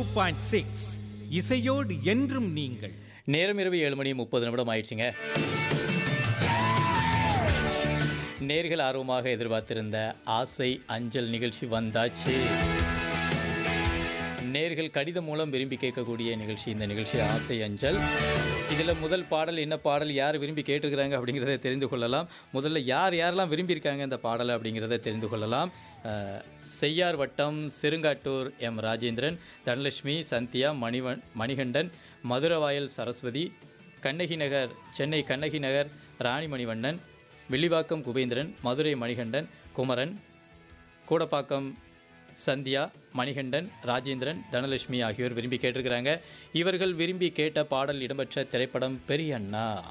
point six இசையோடு என்றும் நீங்கள் நேரம் இரவு ஏழு மணி முப்பது நிமிடம் ஆயிடுச்சுங்க நேர்கள் ஆர்வமாக எதிர்பார்த்திருந்த ஆசை அஞ்சல் நிகழ்ச்சி வந்தாச்சு நேர்கள் கடிதம் மூலம் விரும்பி கேட்கக்கூடிய நிகழ்ச்சி இந்த நிகழ்ச்சி ஆசை அஞ்சல் இதில் முதல் பாடல் என்ன பாடல் யார் விரும்பி கேட்டிருக்கிறாங்க அப்படிங்கிறத தெரிந்து கொள்ளலாம் முதல்ல யார் யாரெல்லாம் விரும்பியிருக்காங்க இந்த பாடலை அப்படிங்கிறத தெரிந்து கொள்ளலாம் அஹ், செய்யார் வட்டம் சிறுங்காட்டூர் எம் ராஜேந்திரன் தனலட்சுமி சந்தியா மணிவன் மணிகண்டன் மதுரவாயல் சரஸ்வதி கண்ணகி நகர் சென்னை கண்ணகி நகர் ராணிமணிவண்ணன் வில்லிவாக்கம் குபேந்திரன் மதுரை மணிகண்டன் குமரன் கூடப்பாக்கம் சந்தியா மணிகண்டன் ராஜேந்திரன் தனலட்சுமி ஆகியோர் விரும்பி கேட்டிருக்கிறாங்க இவர்கள் விரும்பி கேட்ட பாடல் இடம்பெற்ற திரைப்படம் பெரியண்ணா